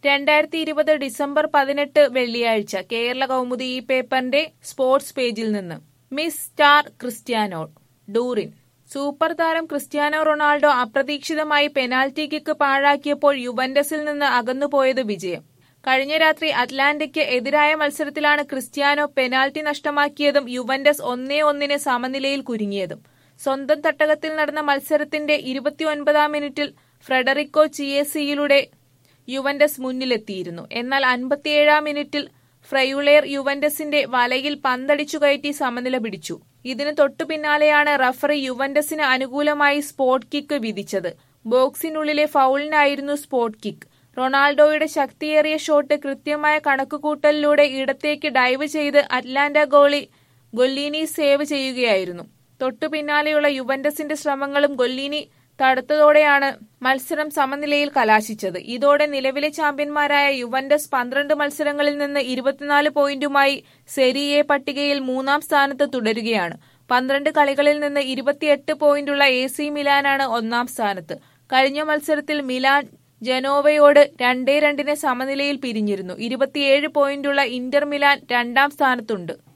രണ്ടായിരത്തി ഇരുപത് ഡിസംബർ പതിനെട്ട് വെള്ളിയാഴ്ച കേരള കൗമുദി ഈ പേപ്പറിന്റെ സ്പോർട്സ് പേജിൽ നിന്ന് മിസ് സ്റ്റാർ ക്രിസ്ത്യാനോ ഡൂറിൻ സൂപ്പർ താരം ക്രിസ്ത്യാനോ റൊണാൾഡോ അപ്രതീക്ഷിതമായി പെനാൽറ്റി കിക്ക് പാഴാക്കിയപ്പോൾ യുവന്റസിൽ നിന്ന് അകന്നുപോയത് വിജയം കഴിഞ്ഞ രാത്രി അറ്റ്ലാന്റയ്ക്ക് എതിരായ മത്സരത്തിലാണ് ക്രിസ്ത്യാനോ പെനാൽറ്റി നഷ്ടമാക്കിയതും യുവന്റസ് ഒന്നേ ഒന്നിന് സമനിലയിൽ കുരുങ്ങിയതും സ്വന്തം തട്ടകത്തിൽ നടന്ന മത്സരത്തിന്റെ ഇരുപത്തിയൊൻപതാം മിനിറ്റിൽ ഫ്രെഡറിക്കോ ചിയേസിയിലൂടെ യുവന്റസ് മുന്നിലെത്തിയിരുന്നു എന്നാൽ അൻപത്തിയേഴാം മിനിറ്റിൽ ഫ്രയുളേർ യുവന്റസിന്റെ വലയിൽ പന്തടിച്ചു കയറ്റി സമനില പിടിച്ചു ഇതിന് തൊട്ടു പിന്നാലെയാണ് റഫറി യുവന്റസിന് അനുകൂലമായി സ്പോട്ട് കിക്ക് വിധിച്ചത് ബോക്സിനുള്ളിലെ ഫൗളിനായിരുന്നു സ്പോട്ട് കിക്ക് റൊണാൾഡോയുടെ ശക്തിയേറിയ ഷോട്ട് കൃത്യമായ കണക്കുകൂട്ടലിലൂടെ ഇടത്തേക്ക് ഡൈവ് ചെയ്ത് അറ്റ്ലാന്റ ഗോളി ഗൊല്ലീനി സേവ് ചെയ്യുകയായിരുന്നു തൊട്ടു പിന്നാലെയുള്ള യുവന്റസിന്റെ ശ്രമങ്ങളും ഗൊല്ലീനി തടുത്തതോടെയാണ് മത്സരം സമനിലയിൽ കലാശിച്ചത് ഇതോടെ നിലവിലെ ചാമ്പ്യന്മാരായ യുവന്റസ് പന്ത്രണ്ട് മത്സരങ്ങളിൽ നിന്ന് ഇരുപത്തിനാല് പോയിന്റുമായി സെരിയെ പട്ടികയിൽ മൂന്നാം സ്ഥാനത്ത് തുടരുകയാണ് പന്ത്രണ്ട് കളികളിൽ നിന്ന് ഇരുപത്തിയെട്ട് പോയിന്റുള്ള എ സി മിലാനാണ് ഒന്നാം സ്ഥാനത്ത് കഴിഞ്ഞ മത്സരത്തിൽ മിലാൻ ജനോവയോട് രണ്ടേ രണ്ടിന് സമനിലയിൽ പിരിഞ്ഞിരുന്നു ഇരുപത്തിയേഴ് പോയിന്റുള്ള ഇന്റർ മിലാൻ രണ്ടാം സ്ഥാനത്തുണ്ട്